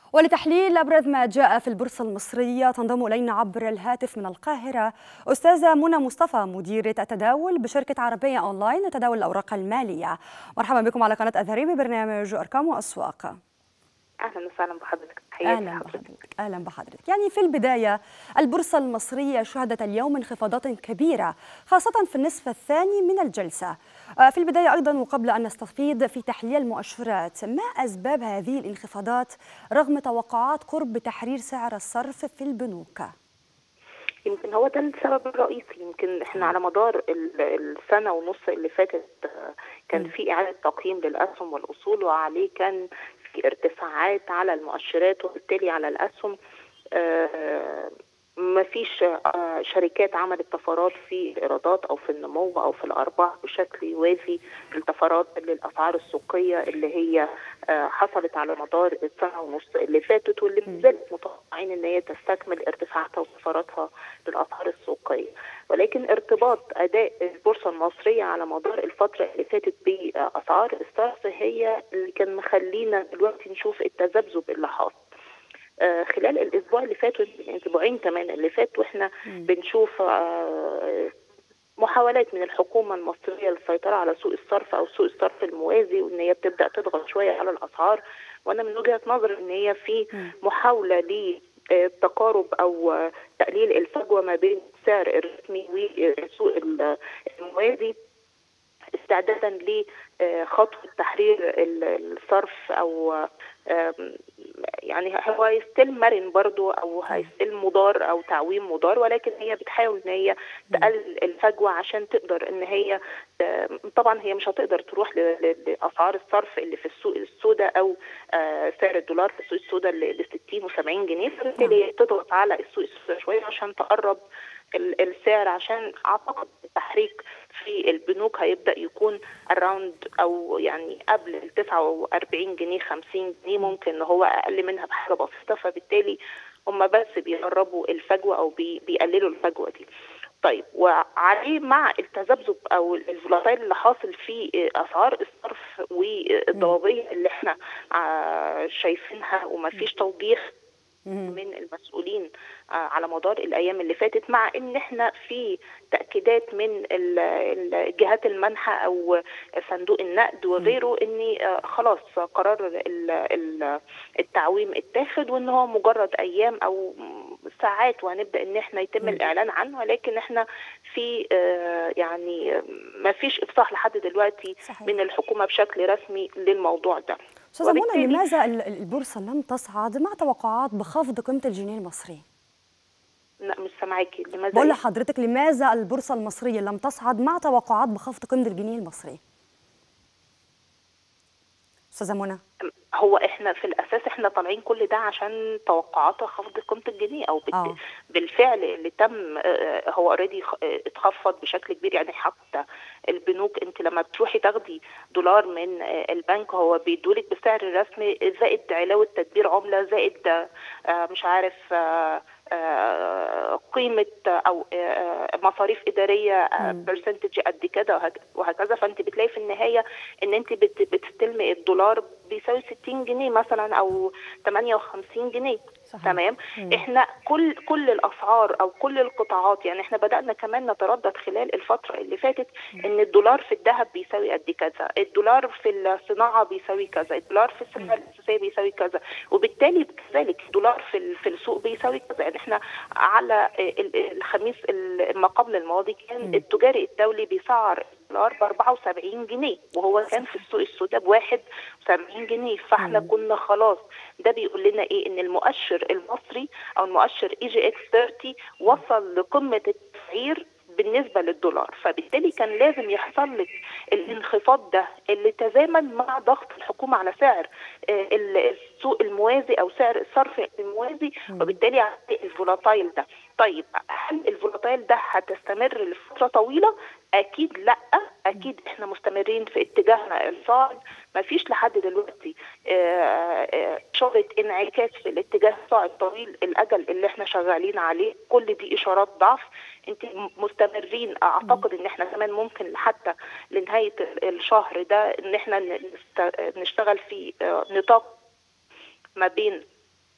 ولتحليل أبرز ما جاء في البورصة المصرية تنضم إلينا عبر الهاتف من القاهرة أستاذة منى مصطفى مديرة التداول بشركة عربية أونلاين لتداول الأوراق المالية مرحبا بكم على قناة أثري ببرنامج أرقام وأسواق اهلا وسهلا بحضرتك اهلا بحضرتك اهلا بحضرتك يعني في البدايه البورصه المصريه شهدت اليوم انخفاضات كبيره خاصه في النصف الثاني من الجلسه في البدايه ايضا وقبل ان نستفيض في تحليل المؤشرات ما اسباب هذه الانخفاضات رغم توقعات قرب تحرير سعر الصرف في البنوك يمكن هو ده السبب الرئيسي يمكن احنا على مدار السنه ونص اللي فاتت كان في اعاده تقييم للاسهم والاصول وعليه كان في ارتفاعات على المؤشرات وبالتالي على الاسهم ما فيش شركات عملت طفرات في الايرادات او في النمو او في الارباح بشكل يوازي الطفرات للاسعار السوقيه اللي هي حصلت على مدار السنه ونص اللي فاتت واللي ما زالت متوقعين ان هي تستكمل ارتفاعاتها وطفراتها للاسعار السوقيه ولكن ارتباط اداء البورصه المصريه على مدار الفتره اللي فاتت باسعار الصرف هي اللي كان مخلينا دلوقتي نشوف التذبذب اللي حاصل آه خلال الاسبوع اللي فات اسبوعين كمان اللي فات واحنا بنشوف آه محاولات من الحكومه المصريه للسيطره على سوق الصرف او سوق الصرف الموازي وان هي بتبدا تضغط شويه على الاسعار وانا من وجهه نظري ان هي في محاوله ل التقارب او تقليل الفجوه ما بين السعر الرسمي والسوق الموازي استعدادا لخطوه تحرير الصرف او يعني هو ستيل مرن برضو او ستيل مضار او تعويم مضار ولكن هي بتحاول ان هي تقلل الفجوه عشان تقدر ان هي طبعا هي مش هتقدر تروح لاسعار الصرف اللي في السوق السوداء او سعر الدولار في السوق السوداء ل 60 و70 جنيه فبالتالي هي تضغط على السوق السوداء شويه عشان تقرب السعر عشان اعتقد التحريك في البنوك هيبدا يكون اراوند او يعني قبل ال 49 جنيه 50 جنيه ممكن ان هو اقل منها بحاجه بسيطه فبالتالي هم بس بيقربوا الفجوه او بي بيقللوا الفجوه دي. طيب وعليه مع التذبذب او الفولاتايل اللي حاصل في اسعار الصرف والضبابيه اللي احنا شايفينها ومفيش توجيه من المسؤولين على مدار الايام اللي فاتت مع ان احنا في تاكيدات من الجهات المنحه او صندوق النقد وغيره ان خلاص قرار التعويم اتاخد وان هو مجرد ايام او ساعات وهنبدا ان احنا يتم الاعلان عنه ولكن احنا في يعني ما فيش افصاح لحد دلوقتي صحيح. من الحكومه بشكل رسمي للموضوع ده استاذه منى لماذا البورصه لم تصعد مع توقعات بخفض قيمه الجنيه المصري؟ لا مش سامعاكي لماذا بقول لحضرتك لماذا البورصه المصريه لم تصعد مع توقعات بخفض قيمه الجنيه المصري؟ استاذه منى هو احنا في الاساس احنا طالعين كل ده عشان توقعات خفض قيمه الجنيه او آه. بالفعل اللي تم هو اوريدي اتخفض بشكل كبير يعني حتى البنوك انت لما بتروحي تاخدي دولار من البنك هو بيدولك بالسعر الرسمي زائد علاوه تدبير عمله زائد مش عارف قيمه او مصاريف اداريه برسنتج قد كده وهكذا فانت بتلاقي في النهايه ان انت بتستلمي الدولار بيساوي 60 جنيه مثلا او 58 جنيه صحيح. تمام مم. احنا كل كل الاسعار او كل القطاعات يعني احنا بدانا كمان نتردد خلال الفتره اللي فاتت مم. ان الدولار في الذهب بيساوي قد كذا الدولار في الصناعه بيساوي كذا الدولار في السلع الاساسيه بيساوي كذا وبالتالي كذلك الدولار في في السوق بيساوي كذا يعني احنا على الخميس ما قبل الماضي كان مم. التجاري الدولي بيسعر الدولار ب 74 جنيه وهو كان في السوق السوداء ب 71 جنيه فاحنا كنا خلاص ده بيقول لنا ايه ان المؤشر المصري او المؤشر اي جي اكس 30 وصل لقمه التسعير بالنسبة للدولار فبالتالي كان لازم يحصل لك الانخفاض ده اللي تزامن مع ضغط الحكومة على سعر السوق الموازي أو سعر الصرف الموازي وبالتالي الفولاتايل ده طيب هل الفولاتايل ده هتستمر لفترة طويلة؟ أكيد لأ أكيد إحنا مستمرين في اتجاهنا الصاعد مفيش لحد دلوقتي شغلة انعكاس في الاتجاه الصاعد طويل الأجل اللي إحنا شغالين عليه كل دي إشارات ضعف انت مستمرين اعتقد ان احنا كمان ممكن حتى لنهايه الشهر ده ان احنا نشتغل في نطاق ما بين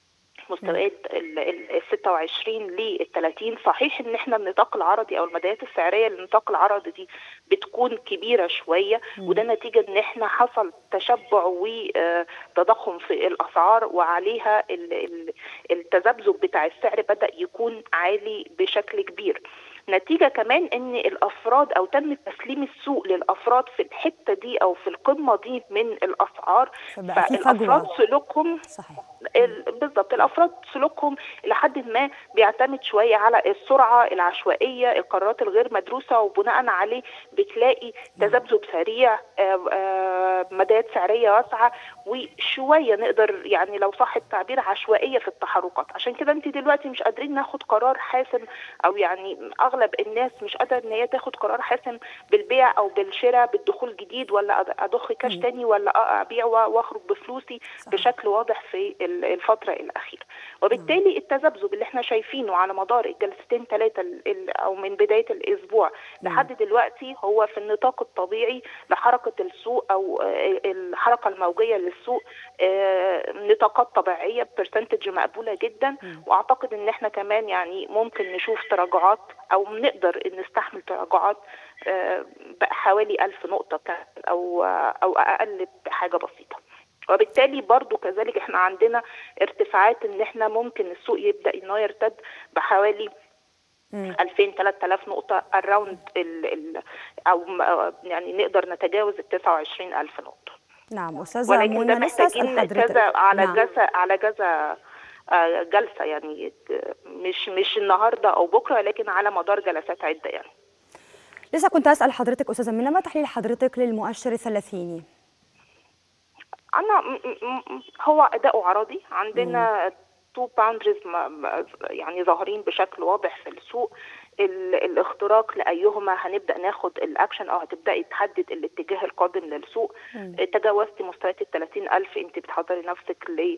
مستويات ال 26 لل 30 صحيح ان احنا النطاق العرضي او المدايات السعريه للنطاق العرضي دي بتكون كبيره شويه وده نتيجه ان احنا حصل تشبع وتضخم في الاسعار وعليها التذبذب بتاع السعر بدا يكون عالي بشكل كبير نتيجه كمان ان الافراد او تم تسليم السوق للافراد في الحته دي او في القمه دي من الاسعار فالافراد سلوكهم صحيح بالضبط الافراد سلوكهم لحد ما بيعتمد شويه على السرعه العشوائيه القرارات الغير مدروسه وبناء عليه بتلاقي تذبذب سريع مدات سعريه واسعه وشويه نقدر يعني لو صح التعبير عشوائيه في التحركات عشان كده انت دلوقتي مش قادرين ناخد قرار حاسم او يعني اغلب الناس مش قادره ان هي تاخد قرار حاسم بالبيع او بالشراء بالدخول جديد ولا اضخ كاش تاني ولا ابيع واخرج بفلوسي صحيح. بشكل واضح في الفتره الاخيره وبالتالي التذبذب اللي احنا شايفينه على مدار الجلستين ثلاثه او من بدايه الاسبوع لحد دلوقتي هو في النطاق الطبيعي لحركه السوق او الحركه الموجيه للسوق نطاقات طبيعيه برسنتج مقبوله جدا واعتقد ان احنا كمان يعني ممكن نشوف تراجعات او نقدر نستحمل تراجعات حوالي ألف نقطة أو أو أقل بحاجة بسيطة وبالتالي برضو كذلك احنا عندنا ارتفاعات ان احنا ممكن السوق يبدا انه يرتد بحوالي 2000 3000 نقطه اراوند ال ال او يعني نقدر نتجاوز ال 29000 نقطه نعم استاذه ولكن منى ده محتاجين كذا على نعم. جلسه على جلسه جلسه يعني مش مش النهارده او بكره لكن على مدار جلسات عده يعني لسه كنت اسال حضرتك استاذه منى ما تحليل حضرتك للمؤشر الثلاثيني انا هو اداؤه عرضي عندنا تو باوندريز يعني ظاهرين بشكل واضح في السوق الاختراق لايهما هنبدا ناخد الاكشن او هتبداي تحدد الاتجاه القادم للسوق تجاوزتي مستويات ال 30000 انت بتحضري نفسك ل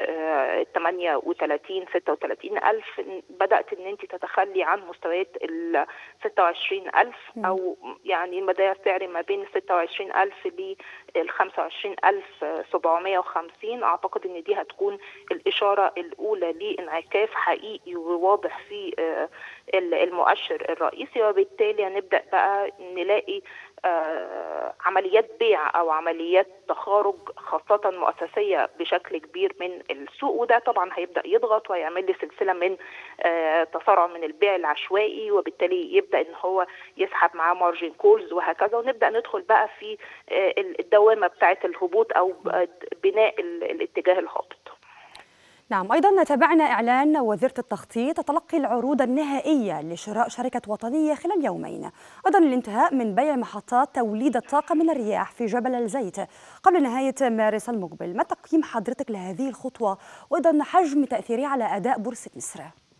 38 36000 بدات ان انت تتخلي عن مستويات ال 26000 او يعني المدى السعري ما بين ال 26000 لل 25750 اعتقد ان دي هتكون الاشاره الاولى لانعكاس حقيقي وواضح في المؤشر الرئيسي وبالتالي هنبدا بقى نلاقي آه عمليات بيع او عمليات تخارج خاصه مؤسسيه بشكل كبير من السوق وده طبعا هيبدا يضغط ويعمل لي سلسله من آه تسارع من البيع العشوائي وبالتالي يبدا ان هو يسحب معاه مارجن كولز وهكذا ونبدا ندخل بقى في آه الدوامه بتاعه الهبوط او بناء الاتجاه الهابط نعم أيضا تابعنا إعلان وزيرة التخطيط تلقي العروض النهائية لشراء شركة وطنية خلال يومين أيضا الانتهاء من بيع محطات توليد الطاقة من الرياح في جبل الزيت قبل نهاية مارس المقبل ما تقييم حضرتك لهذه الخطوة وأيضا حجم تأثيرها على أداء بورصة مصر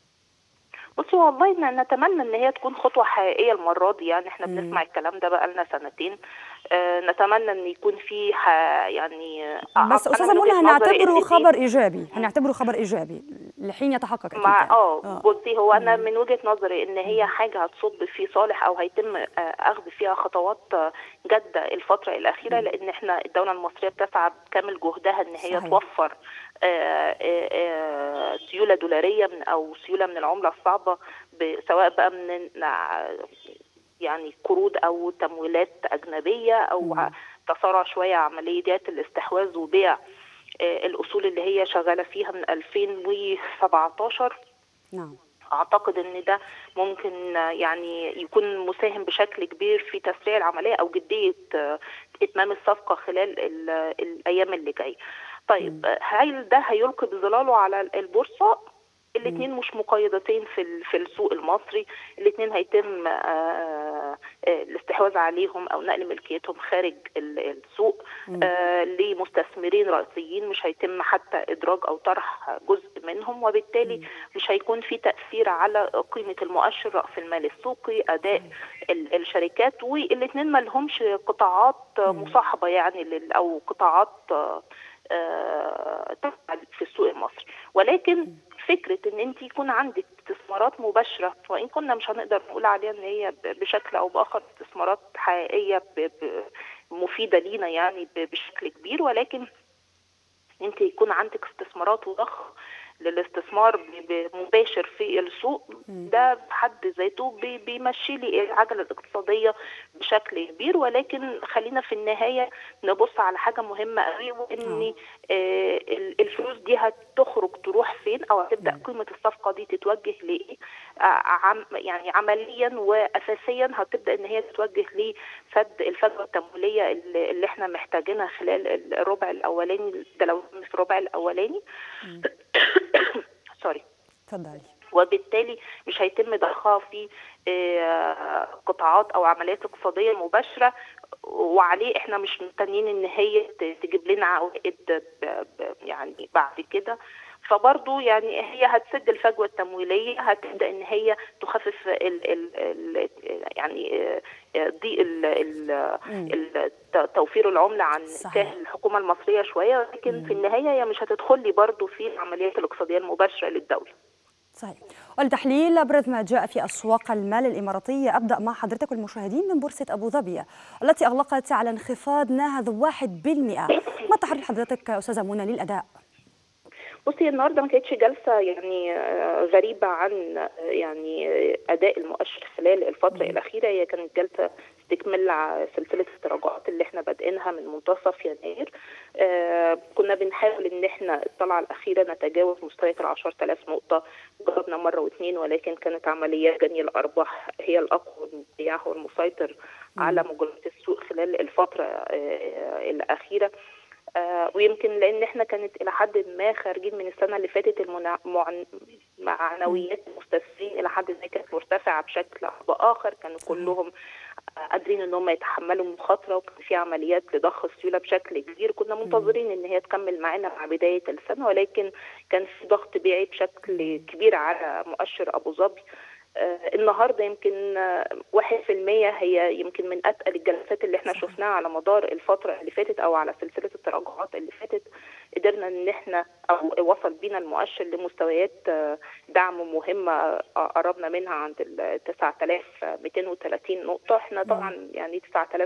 بصي والله نتمنى ان هي تكون خطوه حقيقيه المره دي يعني احنا بنسمع الكلام ده بقى لنا سنتين آه نتمنى ان يكون في يعني بس استاذه منى هنعتبره خبر ايجابي هنعتبره خبر ايجابي لحين يتحقق اكيد مع اه بصي هو انا من وجهه نظري ان هي حاجه هتصب في صالح او هيتم اخذ فيها خطوات جاده الفتره الاخيره لان احنا الدوله المصريه بتسعى بكامل جهدها ان هي صحيح. توفر آآ آآ سيوله دولاريه من او سيوله من العمله الصعبه سواء بقى من يعني قروض او تمويلات اجنبيه او مم. تسارع شويه عمليات الاستحواذ وبيع الاصول اللي هي شغاله فيها من 2017 نعم اعتقد ان ده ممكن يعني يكون مساهم بشكل كبير في تسريع العمليه او جديه اتمام الصفقه خلال الايام اللي جايه طيب هل ده هيلقي بظلاله على البورصه الاثنين مش مقيدتين في في السوق المصري الاثنين هيتم الاستحواذ عليهم او نقل ملكيتهم خارج السوق لمستثمرين رئيسيين مش هيتم حتى ادراج او طرح جزء منهم وبالتالي مش هيكون في تاثير على قيمه المؤشر راس المال السوقي اداء الشركات والاثنين ما لهمش قطاعات مصاحبه يعني او قطاعات في السوق المصري ولكن فكره ان انت يكون عندك استثمارات مباشره وان كنا مش هنقدر نقول عليها ان هي بشكل او باخر استثمارات حقيقيه مفيده لينا يعني بشكل كبير ولكن انت يكون عندك استثمارات وضخ للاستثمار مباشر في السوق ده في حد ذاته بيمشي لي العجله الاقتصاديه بشكل كبير ولكن خلينا في النهايه نبص على حاجه مهمه قوي وان آه الفلوس دي هتخرج تروح فين او هتبدا قيمه الصفقه دي تتوجه لايه آه يعني عمليا واساسيا هتبدا ان هي تتوجه لسد الفجوه التمويليه اللي احنا محتاجينها خلال الربع الاولاني ده لو في الربع الاولاني سوري اتفضلي وبالتالي مش هيتم ضخها في قطاعات او عمليات اقتصاديه مباشره وعليه احنا مش مستنيين ان هي تجيب لنا عوائد يعني بعد كده فبرضه يعني هي هتسد الفجوه التمويليه هتبدا ان هي تخفف ال ال ال يعني ضيق توفير العمله عن كاهل الحكومه المصريه شويه لكن في النهايه هي مش هتدخل لي برضه في العمليات الاقتصاديه المباشره للدوله. صحيح والتحليل أبرز ما جاء في أسواق المال الإماراتية أبدأ مع حضرتك المشاهدين من بورصة أبو ظبي التي أغلقت على انخفاض ناهض 1% ما تحرر حضرتك أستاذة منى للأداء؟ بصي النهارده ما كانتش جلسه يعني غريبه عن يعني اداء المؤشر خلال الفتره الاخيره هي كانت جلسه استكمال سلسله التراجعات اللي احنا بادئينها من منتصف يناير آه كنا بنحاول ان احنا الطلعه الاخيره نتجاوز مستويات ال 10000 نقطه جربنا مره واثنين ولكن كانت عمليات جني الارباح هي الاقوى والمبيع هو المسيطر على مجريات السوق خلال الفتره آه الاخيره آه ويمكن لان احنا كانت الى حد ما خارجين من السنه اللي فاتت معنويات المستثمرين الى حد ما كانت مرتفعه بشكل او باخر كانوا كلهم قادرين ان هم يتحملوا المخاطره وكان في عمليات لضخ السيوله بشكل كبير كنا منتظرين ان هي تكمل معانا مع بدايه السنه ولكن كان في ضغط بيعي بشكل كبير على مؤشر ابو ظبي آه النهارده يمكن واحد في المية هي يمكن من أتقل الجلسات اللي احنا شفناها على مدار الفترة اللي فاتت أو على سلسلة التراجعات اللي فاتت قدرنا إن احنا أو وصل بينا المؤشر لمستويات دعم مهمة قربنا منها عند ال 9230 نقطة احنا طبعا يعني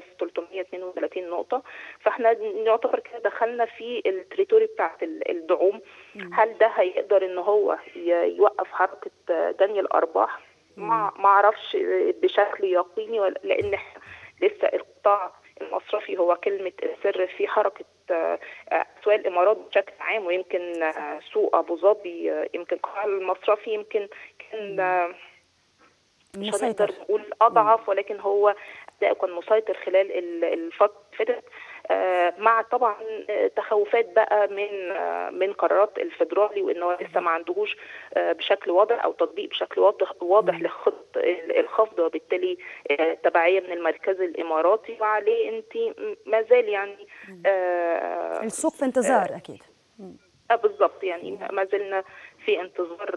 9332 نقطة فاحنا نعتبر كده دخلنا في التريتوري بتاعت الدعوم هل ده هيقدر إن هو يوقف حركة جني الأرباح ما ما اعرفش بشكل يقيني لان احنا لسه القطاع المصرفي هو كلمه السر في حركه اسواق الامارات بشكل عام ويمكن سوق ابو ظبي يمكن القطاع المصرفي يمكن كان مش هنقدر نقول اضعف ولكن هو اداؤه كان مسيطر خلال الفتره اللي فاتت مع طبعا تخوفات بقى من من قرارات الفدرالي وان هو لسه ما عندهوش بشكل واضح او تطبيق بشكل واضح واضح لخط الخفض وبالتالي تبعيه من المركز الاماراتي وعليه انت ما زال يعني السوق في انتظار اكيد بالظبط يعني ما زلنا في انتظار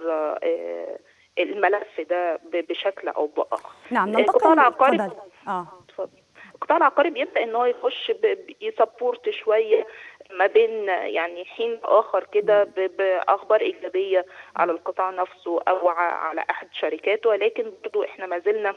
الملف ده بشكل او باخر نعم ننتقل العقاري اه اتفضل القطاع العقاري بيبدا ان هو يخش يسبورت شويه ما بين يعني حين اخر كده باخبار ايجابيه على القطاع نفسه او على احد شركاته ولكن برضه احنا ما زلنا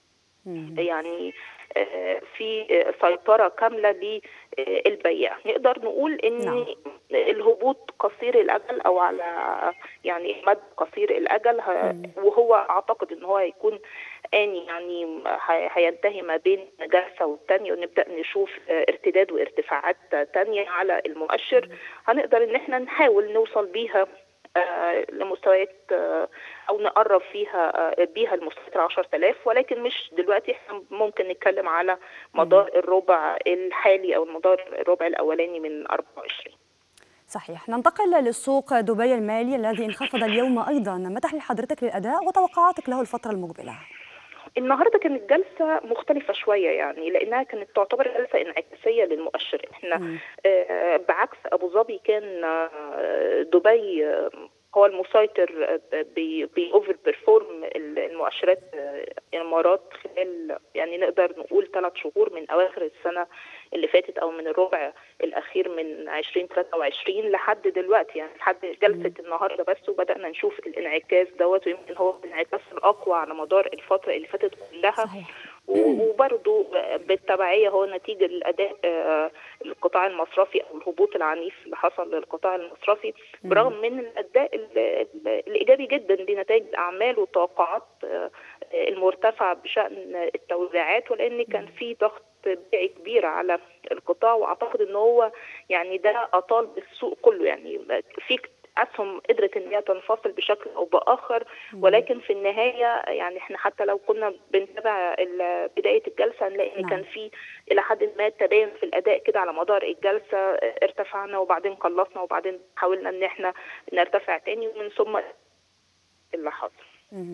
يعني في سيطرة كاملة للبيع نقدر نقول ان نعم. الهبوط قصير الاجل او على يعني مد قصير الاجل وهو اعتقد ان هو هيكون اني يعني هينتهي ما بين جلسه والتانيه ونبدا نشوف ارتداد وارتفاعات تانيه على المؤشر هنقدر ان احنا نحاول نوصل بيها آه لمستويات آه او نقرب فيها آه بيها المستويات 10000 ولكن مش دلوقتي احنا ممكن نتكلم على مدار الربع الحالي او المدار الربع الاولاني من 24 صحيح ننتقل للسوق دبي المالي الذي انخفض اليوم ايضا ما تحليل حضرتك للاداء وتوقعاتك له الفتره المقبله النهارده كانت جلسه مختلفه شويه يعني لانها كانت تعتبر جلسه انعكاسيه للمؤشر احنا آه بعكس ابو ظبي كان آه دبي آه هو المسيطر بأوفر بيرفورم المؤشرات الامارات خلال يعني نقدر نقول ثلاث شهور من اواخر السنه اللي فاتت او من الربع الاخير من 2023 لحد دلوقتي يعني لحد جلسه النهارده بس وبدانا نشوف الانعكاس دوت ويمكن هو الانعكاس الاقوى على مدار الفتره اللي فاتت كلها صحيح. وبرضه بالتبعيه هو نتيجه الاداء القطاع المصرفي او الهبوط العنيف اللي حصل للقطاع المصرفي برغم من الاداء الايجابي جدا لنتائج الاعمال والتوقعات المرتفعه بشان التوزيعات ولان كان في ضغط بيعي كبير على القطاع واعتقد ان هو يعني ده اطال السوق كله يعني في اسهم قدرت ان هي تنفصل بشكل او باخر ولكن في النهايه يعني احنا حتى لو كنا بنتابع بدايه الجلسه هنلاقي ان كان في الى حد ما تباين في الاداء كده على مدار الجلسه ارتفعنا وبعدين قلصنا وبعدين حاولنا ان احنا نرتفع تاني ومن ثم اللي حصل.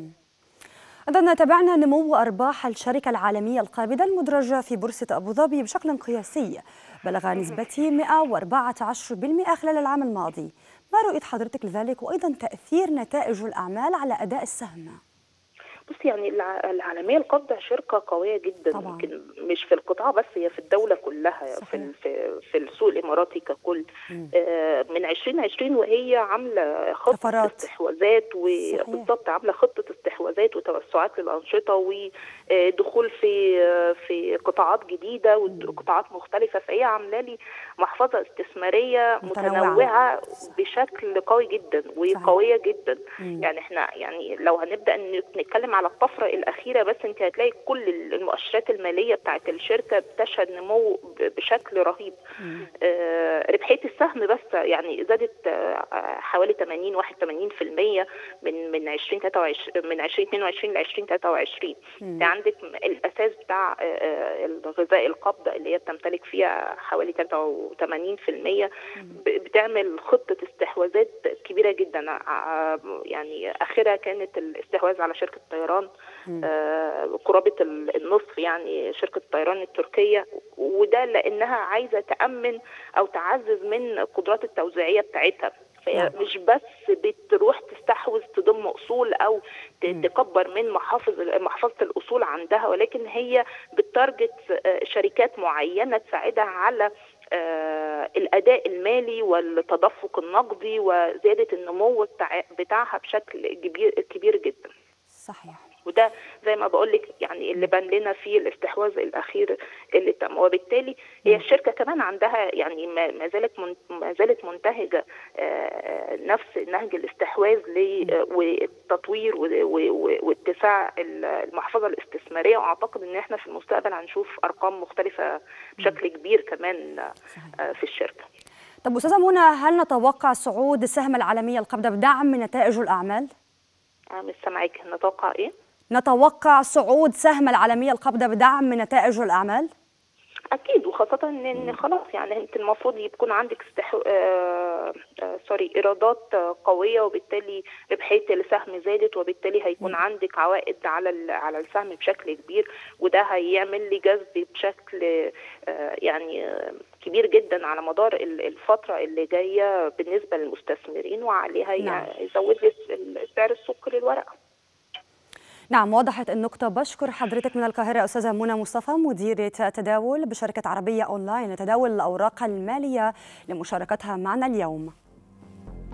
أيضا تابعنا نمو أرباح الشركة العالمية القابضة المدرجة في بورصة أبو ظبي بشكل قياسي بلغ نسبة 114% خلال العام الماضي ما رؤية حضرتك لذلك وأيضا تأثير نتائج الأعمال على أداء السهم؟ بصي يعني العالميه القابضه شركه قويه جدا طبعا. يمكن مش في القطاع بس هي في الدوله كلها صحيح. في في, في السوق الاماراتي ككل آه من 2020 وهي عامله خطه تفرات. استحواذات وبالضبط عامله خطه استحواذات وتوسعات للانشطه ودخول في في قطاعات جديده وقطاعات مختلفه فهي عامله لي محفظه استثماريه متنوعه, متنوعة بشكل قوي جدا وقويه صحيح. جدا مم. يعني احنا يعني لو هنبدا نتكلم على الطفره الاخيره بس انت هتلاقي كل المؤشرات الماليه بتاعت الشركه بتشهد نمو بشكل رهيب آه ربحيه السهم بس يعني زادت آه حوالي 80 81% من من 2023 من 2022 ل 2023 انت عندك الاساس بتاع آه الغذاء القبضه اللي هي بتمتلك فيها حوالي 83% بتعمل خطه استحواذات كبيره جدا يعني اخرها كانت الاستحواذ على شركه طيران آه قرابه النصف يعني شركه الطيران التركيه وده لانها عايزه تامن او تعزز من قدرات التوزيعيه بتاعتها فهي مش بس بتروح تستحوذ تضم اصول او تكبر من محافظ محفظه الاصول عندها ولكن هي بتارجت شركات معينه تساعدها على آه الاداء المالي والتدفق النقدي وزياده النمو بتاع بتاعها بشكل كبير كبير جدا. صحيح. وده زي ما بقول لك يعني اللي بان لنا فيه الاستحواذ الاخير اللي تم وبالتالي هي الشركه كمان عندها يعني ما زالت ما زالت منتهجه نفس نهج الاستحواذ والتطوير واتساع المحفظه الاستثماريه واعتقد ان احنا في المستقبل هنشوف ارقام مختلفه بشكل كبير كمان في الشركه. طب استاذه منى هل نتوقع صعود السهم العالميه القابضه بدعم نتائج الاعمال؟ مش سامعاك نتوقع ايه؟ نتوقع صعود سهم العالميه القابضه بدعم نتائج الاعمال؟ اكيد وخاصه ان خلاص يعني انت المفروض يكون عندك استحو... آه... آه... سوري ايرادات قويه وبالتالي ربحيه السهم زادت وبالتالي هيكون م. عندك عوائد على ال... على السهم بشكل كبير وده هيعمل لي جذب بشكل آه... يعني كبير جدا على مدار الفتره اللي جايه بالنسبه للمستثمرين وعليها نعم. يزود لي سعر السوق للورقه نعم وضحت النقطة بشكر حضرتك من القاهرة أستاذة منى مصطفى مديرة تداول بشركة عربية أونلاين لتداول الأوراق المالية لمشاركتها معنا اليوم